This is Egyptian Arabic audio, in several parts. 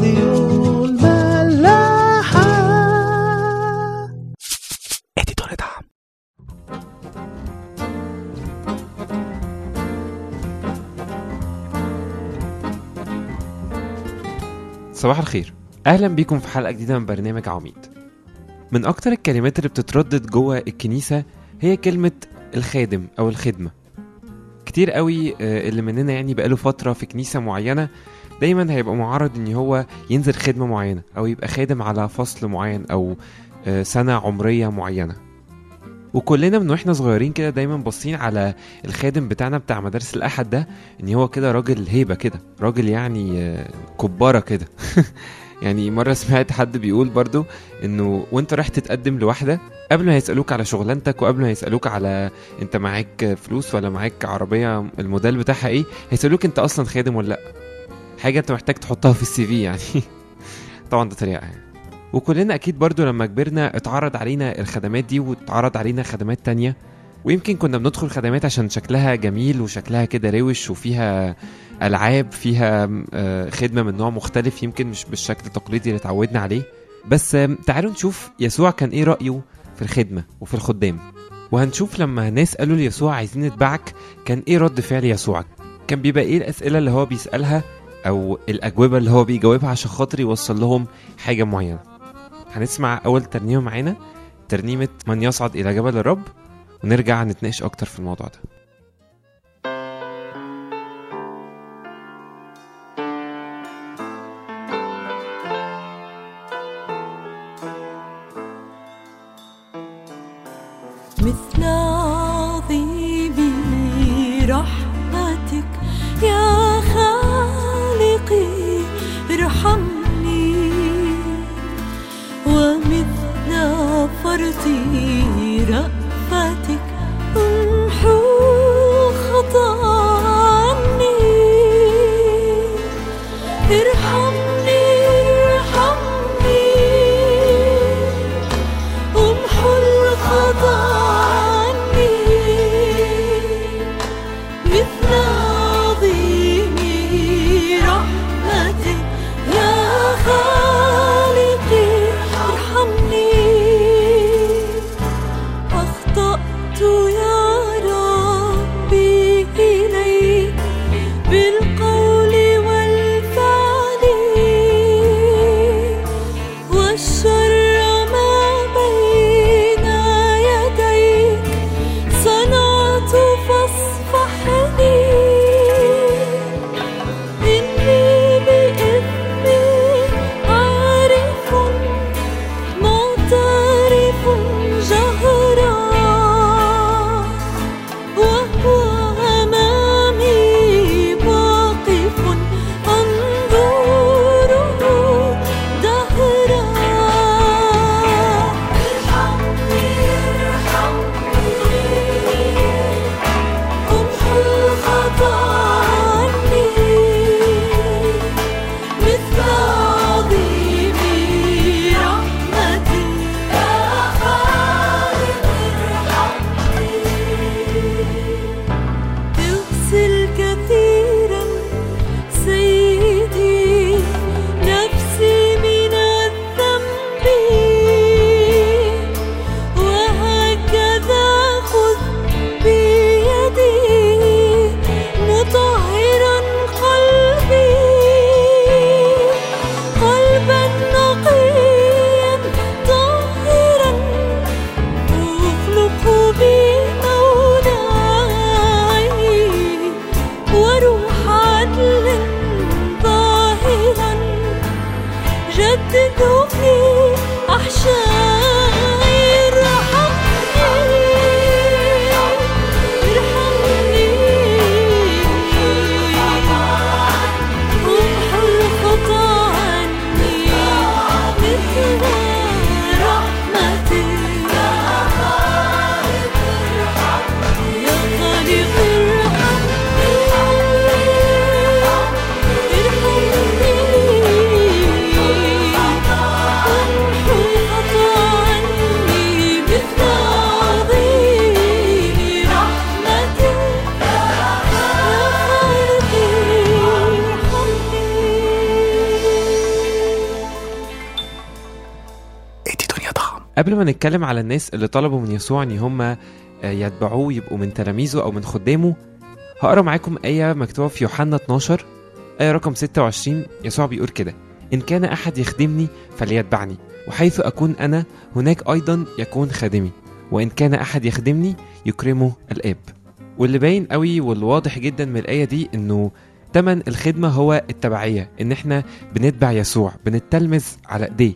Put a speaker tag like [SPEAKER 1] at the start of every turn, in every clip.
[SPEAKER 1] راديو الملاحة
[SPEAKER 2] اديتور دعم صباح الخير اهلا بيكم في حلقه جديده من برنامج عميد من اكتر الكلمات اللي بتتردد جوه الكنيسه هي كلمه الخادم او الخدمه كتير قوي آه، اللي مننا يعني بقاله فتره في كنيسه معينه دايما هيبقى معرض ان هو ينزل خدمه معينه او يبقى خادم على فصل معين او آه، سنه عمريه معينه وكلنا من واحنا صغيرين كده دايما باصين على الخادم بتاعنا بتاع مدارس الاحد ده ان هو كده راجل هيبه كده راجل يعني آه، كباره كده يعني مرة سمعت حد بيقول برضو انه وانت رايح تتقدم لواحدة قبل ما يسألوك على شغلانتك وقبل ما يسألوك على انت معاك فلوس ولا معاك عربية الموديل بتاعها ايه هيسألوك انت اصلا خادم ولا لا حاجة انت محتاج تحطها في السي في يعني طبعا ده طريقة يعني وكلنا اكيد برضو لما كبرنا اتعرض علينا الخدمات دي واتعرض علينا خدمات تانية ويمكن كنا بندخل خدمات عشان شكلها جميل وشكلها كده روش وفيها العاب فيها آه، خدمه من نوع مختلف يمكن مش بالشكل التقليدي اللي اتعودنا عليه بس آم، تعالوا نشوف يسوع كان ايه رايه في الخدمه وفي الخدام وهنشوف لما ناس قالوا ليسوع عايزين نتبعك كان ايه رد فعل يسوع كان بيبقى ايه الاسئله اللي هو بيسالها او الاجوبه اللي هو بيجاوبها عشان خاطر يوصل لهم حاجه معينه هنسمع اول ترنيمه معانا ترنيمه من يصعد الى جبل الرب ونرجع نتناقش اكتر في الموضوع ده
[SPEAKER 3] مثل عظيم رحمتك يا خالقي ارحمني ومثل فرط رأفتك امحو خطا عني ارحمني ارحمني امحو الخطا عني مثل عظيم رحمتك يا خالقي ارحمني أخطأت يا ربي إليك بالقول والفعل والشر ما بين يديك صنعت فاصفحني إني بإثمي عارف معترف جهرا
[SPEAKER 2] قبل ما نتكلم على الناس اللي طلبوا من يسوع ان هم آه، يتبعوه يبقوا من تلاميذه او من خدامه هقرا معاكم آية مكتوبة في يوحنا 12 آية رقم 26 يسوع بيقول كده إن كان أحد يخدمني فليتبعني وحيث أكون أنا هناك أيضا يكون خادمي وإن كان أحد يخدمني يكرمه الآب واللي باين قوي واللي واضح جدا من الآية دي إنه تمن الخدمة هو التبعية إن إحنا بنتبع يسوع بنتلمذ على إيديه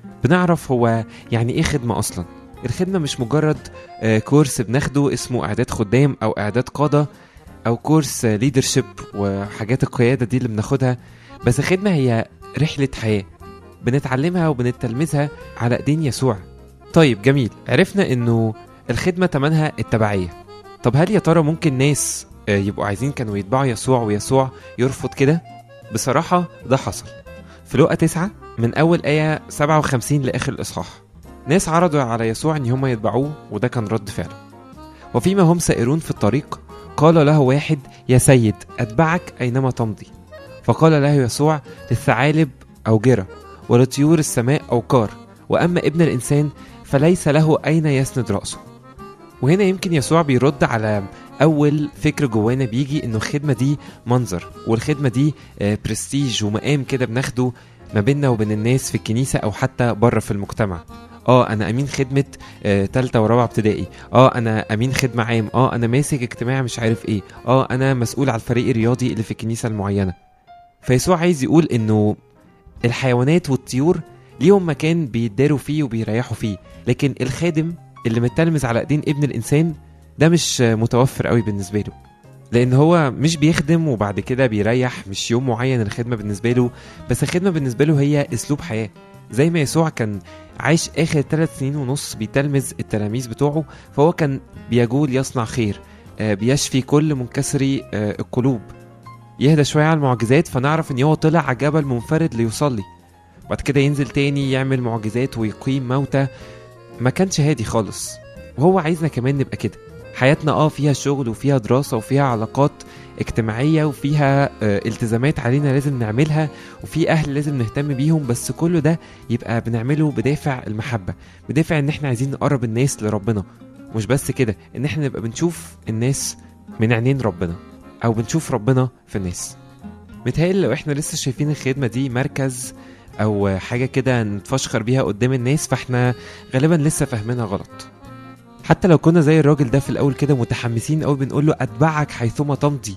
[SPEAKER 2] بنعرف هو يعني إيه خدمة أصلا الخدمة مش مجرد آه، كورس بناخده اسمه إعداد خدام أو إعداد قادة أو كورس ليدرشيب وحاجات القيادة دي اللي بناخدها بس الخدمة هي رحلة حياة بنتعلمها وبنتلمذها على ايدين يسوع طيب جميل عرفنا انه الخدمة تمنها التبعية طب هل يا ترى ممكن ناس آه، يبقوا عايزين كانوا يتبعوا يسوع ويسوع يرفض كده بصراحة ده حصل في لقا 9 من أول آية 57 لآخر الإصحاح ناس عرضوا على يسوع إن هم يتبعوه وده كان رد فعله وفيما هم سائرون في الطريق قال له واحد يا سيد أتبعك أينما تمضي فقال له يسوع للثعالب أوجرة ولطيور السماء أوقار وأما ابن الإنسان فليس له أين يسند رأسه وهنا يمكن يسوع بيرد على أول فكر جوانا بيجي إنه الخدمة دي منظر والخدمة دي آه، برستيج ومقام كده بناخده ما بيننا وبين الناس في الكنيسة أو حتى بره في المجتمع اه انا امين خدمه آه، تالتة ورابعه ابتدائي اه انا امين خدمه عام اه انا ماسك اجتماع مش عارف ايه اه انا مسؤول على الفريق الرياضي اللي في الكنيسه المعينه فيسوع عايز يقول انه الحيوانات والطيور ليهم مكان بيتداروا فيه وبيريحوا فيه لكن الخادم اللي متلمذ على ايدين ابن الانسان ده مش آه، متوفر قوي بالنسبه له لان هو مش بيخدم وبعد كده بيريح مش يوم معين الخدمه بالنسبه له بس الخدمه بالنسبه له هي اسلوب حياه زي ما يسوع كان عايش اخر ثلاث سنين ونص بيتلمذ التلاميذ بتوعه فهو كان بيجول يصنع خير آه، بيشفي كل منكسري آه، القلوب يهدى شويه على المعجزات فنعرف ان هو طلع على جبل منفرد ليصلي بعد كده ينزل تاني يعمل معجزات ويقيم موتى ما كانش هادي خالص وهو عايزنا كمان نبقى كده حياتنا اه فيها شغل وفيها دراسة وفيها علاقات اجتماعية وفيها آه التزامات علينا لازم نعملها وفي أهل لازم نهتم بيهم بس كل ده يبقى بنعمله بدافع المحبة بدافع ان احنا عايزين نقرب الناس لربنا مش بس كده ان احنا نبقى بنشوف الناس من عينين ربنا او بنشوف ربنا في الناس متهيألي لو احنا لسه شايفين الخدمة دي مركز او حاجة كده نتفشخر بيها قدام الناس فاحنا غالبا لسه فاهمينها غلط حتى لو كنا زي الراجل ده في الاول كده متحمسين قوي بنقول له اتبعك حيثما تمضي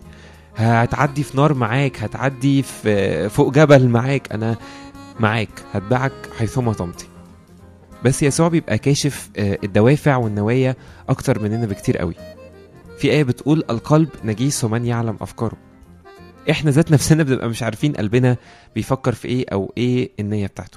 [SPEAKER 2] هتعدي في نار معاك هتعدي في فوق جبل معاك انا معاك هتبعك حيثما تمضي بس يسوع بيبقى كاشف آه، الدوافع والنوايا اكتر مننا بكتير قوي في آية بتقول القلب نجيس ومن يعلم أفكاره احنا ذات نفسنا بنبقى مش عارفين قلبنا بيفكر في ايه او ايه النية بتاعته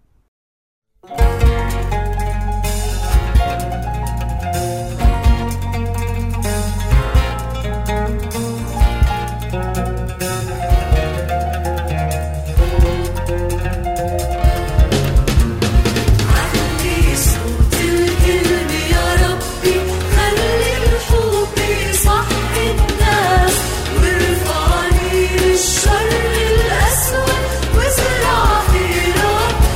[SPEAKER 3] علي صوت الكلم يا ربي خلي الحب يصحي الناس وارفعني للشر الأسود وازرع في ربي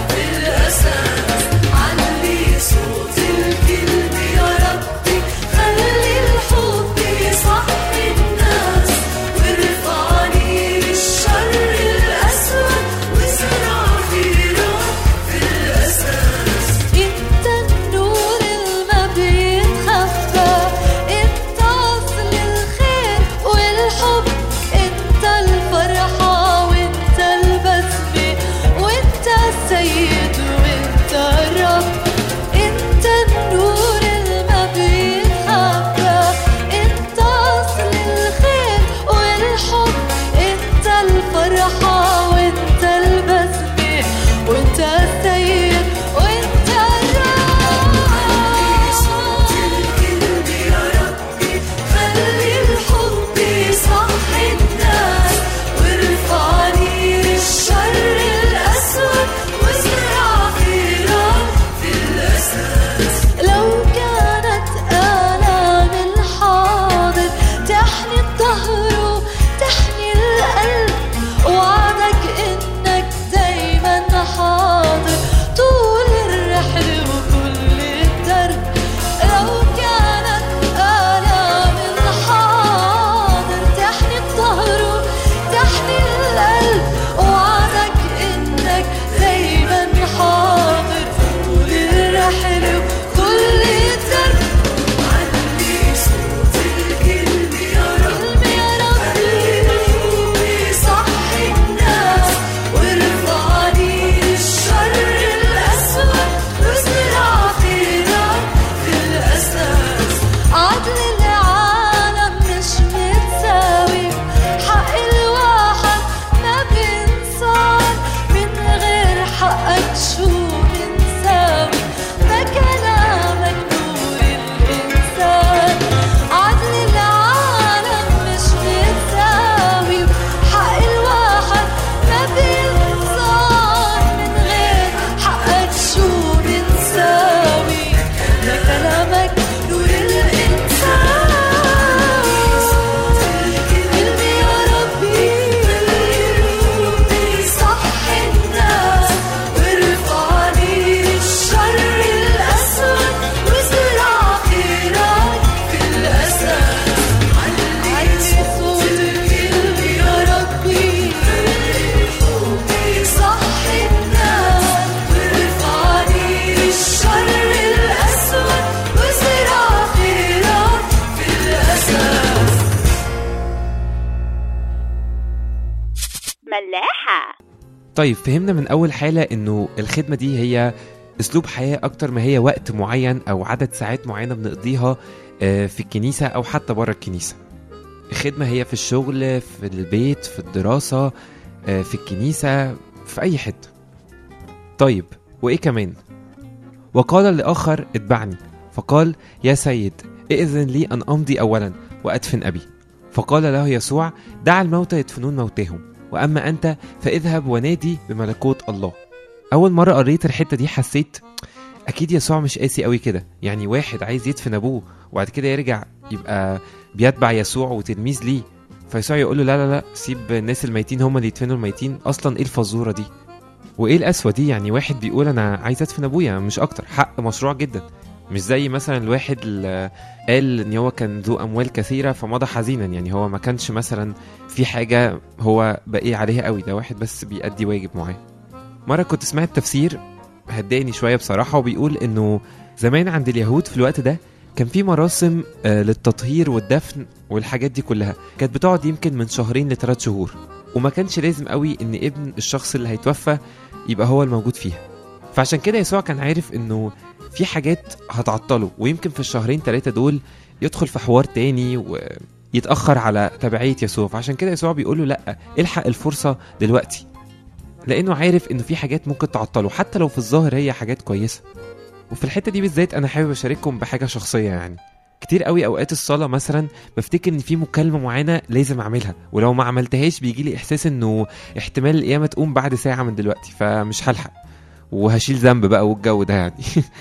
[SPEAKER 2] طيب فهمنا من اول حاله انه الخدمه دي هي اسلوب حياه اكتر ما هي وقت معين او عدد ساعات معينه بنقضيها آه، في الكنيسه او حتى بره الكنيسه الخدمه هي في الشغل في البيت في الدراسه آه، في الكنيسه في اي حته طيب وايه كمان وقال لاخر اتبعني فقال يا سيد ائذن لي ان امضي اولا وادفن ابي فقال له يسوع دع الموتى يدفنون موتاهم واما انت فاذهب ونادي بملكوت الله اول مره قريت الحته دي حسيت اكيد يسوع مش قاسي قوي كده يعني واحد عايز يدفن ابوه وبعد كده يرجع يبقى بيتبع يسوع وتلميذ ليه فيسوع يقول له لا لا لا سيب الناس الميتين هم اللي يدفنوا الميتين اصلا ايه الفزوره دي وايه القسوه دي يعني واحد بيقول انا عايز ادفن ابويا مش اكتر حق مشروع جدا مش زي مثلا الواحد اللي قال ان هو كان ذو اموال كثيره فمضى حزينا يعني هو ما كانش مثلا في حاجه هو باقي عليها قوي ده واحد بس بيأدي واجب معين مره كنت سمعت تفسير هداني شويه بصراحه وبيقول انه زمان عند اليهود في الوقت ده كان في مراسم آه، للتطهير والدفن والحاجات دي كلها كانت بتقعد يمكن من شهرين لثلاث شهور وما كانش لازم قوي ان ابن الشخص اللي هيتوفى يبقى هو الموجود فيها فعشان كده يسوع كان عارف انه في حاجات هتعطله ويمكن في الشهرين ثلاثة دول يدخل في حوار تاني ويتأخر على تبعية يسوع فعشان كده يسوع بيقول له لأ الحق الفرصة دلوقتي لأنه عارف إنه في حاجات ممكن تعطله حتى لو في الظاهر هي حاجات كويسة وفي الحتة دي بالذات أنا حابب أشارككم بحاجة شخصية يعني كتير قوي اوقات الصلاه مثلا بفتكر ان في مكالمه معينه لازم اعملها ولو ما عملتهاش بيجي لي احساس انه احتمال القيامه تقوم بعد ساعه من دلوقتي فمش هلحق وهشيل ذنب بقى والجو ده يعني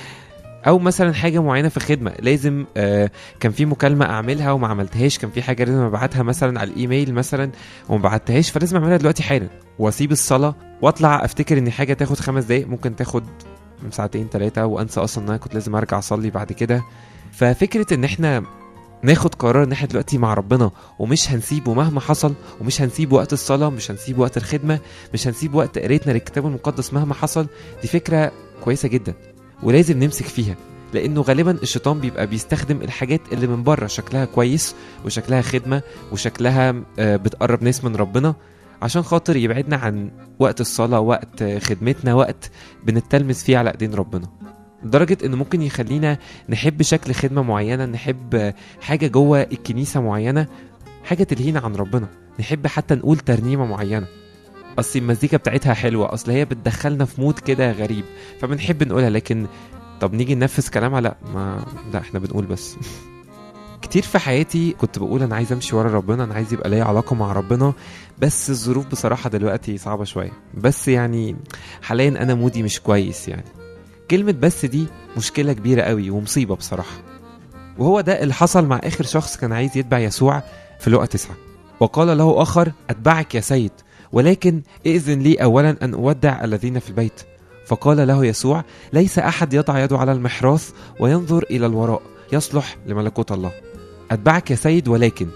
[SPEAKER 2] او مثلا حاجه معينه في خدمه لازم آه كان في مكالمه اعملها وما عملتهاش كان في حاجه لازم ابعتها مثلا على الايميل مثلا وما بعتهاش فلازم اعملها دلوقتي حالا واسيب الصلاه واطلع افتكر ان حاجه تاخد خمس دقايق ممكن تاخد ساعتين ثلاثه وانسى اصلا ان انا كنت لازم ارجع اصلي بعد كده ففكره ان احنا ناخد قرار ان احنا دلوقتي مع ربنا ومش هنسيبه مهما حصل ومش هنسيب وقت الصلاه مش هنسيب وقت الخدمه مش هنسيب وقت قرايتنا للكتاب المقدس مهما حصل دي فكره كويسه جدا ولازم نمسك فيها لانه غالبا الشيطان بيبقى بيستخدم الحاجات اللي من بره شكلها كويس وشكلها خدمه وشكلها آه، بتقرب ناس من ربنا عشان خاطر يبعدنا عن وقت الصلاه وقت آه، خدمتنا وقت بنتلمس فيه على ايدين ربنا لدرجة انه ممكن يخلينا نحب شكل خدمة معينة نحب آه، حاجة جوه الكنيسة معينة حاجة تلهينا عن ربنا نحب حتى نقول ترنيمة معينة اصل المزيكا بتاعتها حلوة اصل هي بتدخلنا في مود كده غريب فبنحب نقولها لكن طب نيجي ننفذ كلامها لا ما لا احنا بنقول بس كتير في حياتي كنت بقول انا عايز امشي ورا ربنا انا عايز يبقى ليا علاقه مع ربنا بس الظروف بصراحه دلوقتي صعبه شويه بس يعني حاليا انا مودي مش كويس يعني كلمه بس دي مشكله كبيره قوي ومصيبه بصراحه وهو ده اللي حصل مع اخر شخص كان عايز يتبع يسوع في لقا تسعة وقال له اخر اتبعك يا سيد ولكن ائذن لي اولا ان اودع الذين في البيت فقال له يسوع ليس احد يضع يده على المحراث وينظر الى الوراء يصلح لملكوت الله اتبعك يا سيد ولكن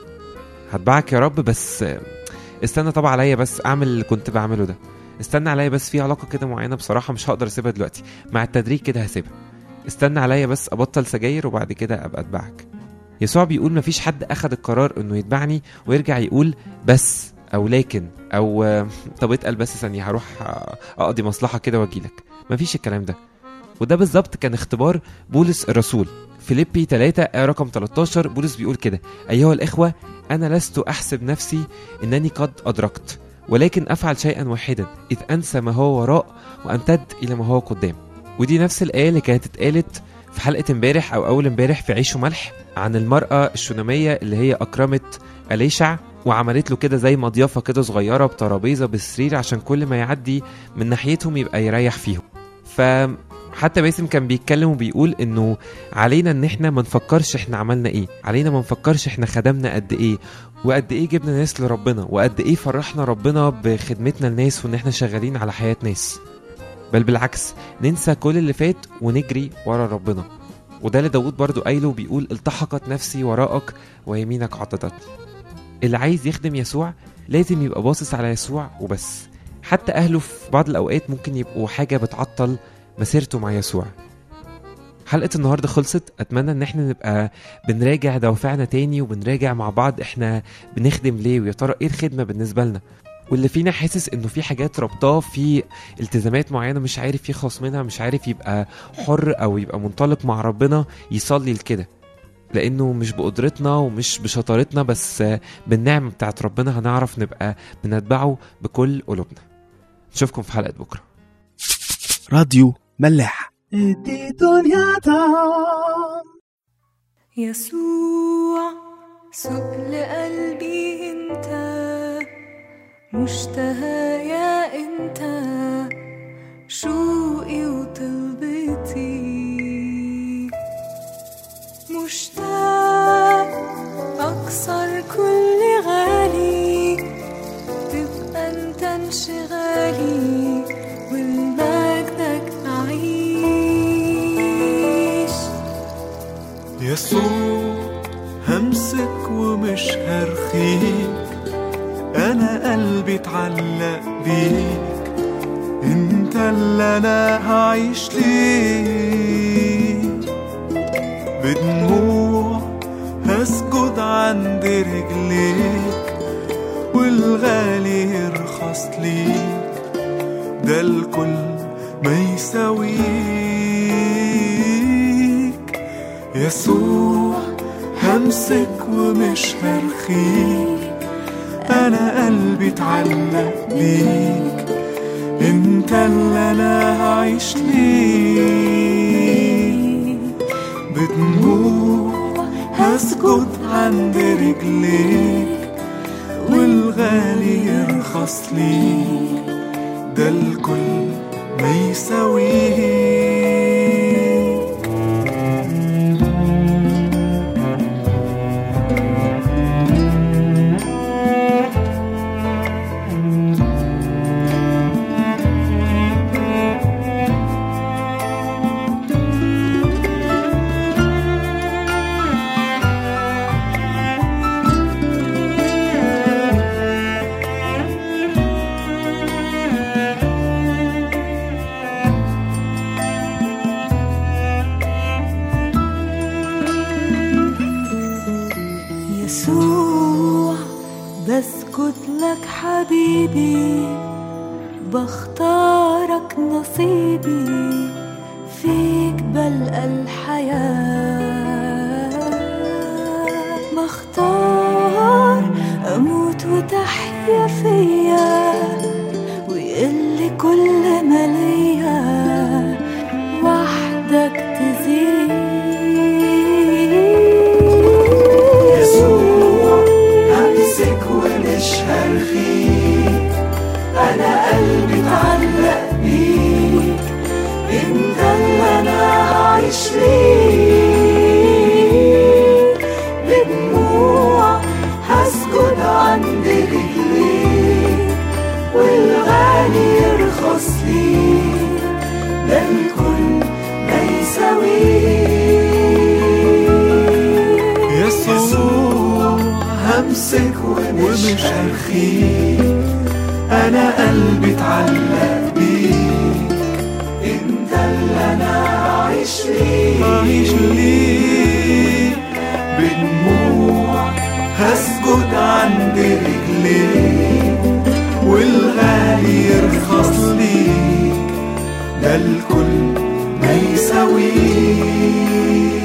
[SPEAKER 2] هتبعك يا رب بس استنى طبعا عليا بس اعمل اللي كنت بعمله ده استنى عليا بس في علاقه كده معينه بصراحه مش هقدر اسيبها دلوقتي مع التدريج كده هسيبها استنى عليا بس ابطل سجاير وبعد كده ابقى اتبعك يسوع بيقول مفيش حد اخد القرار انه يتبعني ويرجع يقول بس او لكن او آه، طب اتقل بس ثانيه هروح آه، اقضي مصلحه كده واجيلك مفيش الكلام ده وده بالظبط كان اختبار بولس الرسول فيليبي 3 آية رقم 13 بولس بيقول كده أيها الإخوة أنا لست أحسب نفسي أنني قد أدركت ولكن أفعل شيئا واحدا إذ أنسى ما هو وراء وأمتد إلى ما هو قدام ودي نفس الآية اللي كانت اتقالت في حلقة امبارح أو أول امبارح في عيش وملح عن المرأة الشونامية اللي هي أكرمت أليشع وعملت له كده زي مضيافة كده صغيرة بترابيزة بالسرير عشان كل ما يعدي من ناحيتهم يبقى يريح فيهم فحتى باسم كان بيتكلم وبيقول انه علينا ان احنا ما نفكرش احنا عملنا ايه علينا ما نفكرش احنا خدمنا قد ايه وقد ايه جبنا ناس لربنا وقد ايه فرحنا ربنا بخدمتنا لناس وان احنا شغالين على حياة ناس بل بالعكس ننسى كل اللي فات ونجري ورا ربنا وده اللي داود برضو قايله بيقول التحقت نفسي وراءك ويمينك عضدتني اللي عايز يخدم يسوع لازم يبقى باصص على يسوع وبس حتى اهله في بعض الاوقات ممكن يبقوا حاجه بتعطل مسيرته مع يسوع حلقه النهارده خلصت اتمنى ان احنا نبقى بنراجع دوافعنا تاني وبنراجع مع بعض احنا بنخدم ليه ويا ترى ايه الخدمه بالنسبه لنا واللي فينا حاسس انه في حاجات ربطاه في التزامات معينه مش عارف يخلص منها مش عارف يبقى حر او يبقى منطلق مع ربنا يصلي لكده لانه مش بقدرتنا ومش بشطارتنا بس بالنعمه بتاعت ربنا هنعرف نبقى بنتبعه بكل قلوبنا نشوفكم في حلقه بكره
[SPEAKER 1] راديو ملاح دي دنيا طعم
[SPEAKER 3] يسوع سوق لقلبي انت مشتهى يا انت شوقي وطلبتي مشتاق اكسر كل غالي تبقى انت انشغالي والمجدك اعيش
[SPEAKER 4] يسوع همسك ومش هرخيك انا قلبي اتعلق بيك انت اللي انا هعيش ليك بدموع هسجد عند رجليك والغالي يرخص ليك ده الكل ما يساويك يسوع همسك ومش هرخيك انا قلبي اتعلق بيك انت اللي انا هعيش ليك بدموع هسجد عند رجليك والغالي يرخص ليك ده الكل ما يساويك
[SPEAKER 3] يسوع بسكت لك حبيبي بختارك نصيبي فيك بلقى الحياة بختار أموت وتحيا فيا ويقل كل ما ليا وحدك تزيد
[SPEAKER 4] يسوع همسك ومش هرخيك انا قلبي اتعلق بيك انت اللي انا هعيش ليك بدموع هسجد عند رجليك والغالي يرخص ليك ده الكل ما يساويك يسوع همسك ومش هرخيك انا قلبي اتعلق بيك انت اللي انا هعيش ليك هعيش ليك بدموع هسجد عند رجليك والغالي يرخص ليك ده الكل ما يساويك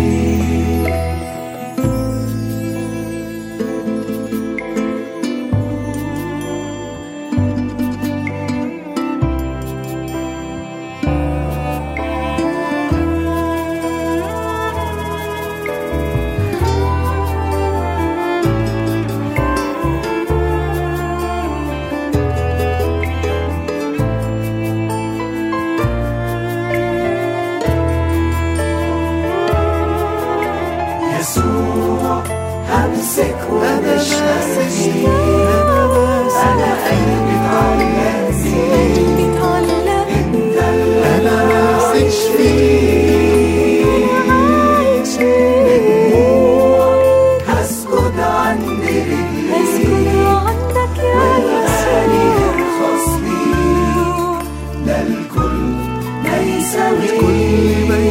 [SPEAKER 4] يسوع همسك ومش هسيب انا قلبي اتعلق بيك انت اللي انا عايش فيه بدموع هسجد عند رجليك والغالي يرخص ليك ده الكل ما يساويك الكل ما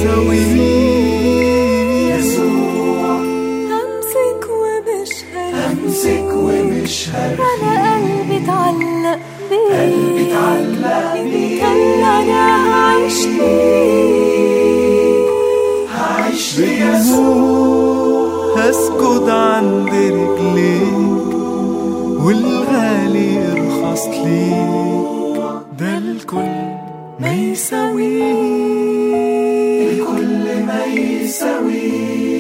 [SPEAKER 4] يساويك يسوع
[SPEAKER 3] همسك ومش
[SPEAKER 4] همسك ومش هرخيك
[SPEAKER 3] أنا قلبي
[SPEAKER 4] يسوع هسجد عند رجليك والغالي يرخص ليك ده الكل ما يساويك الكل ما يساويك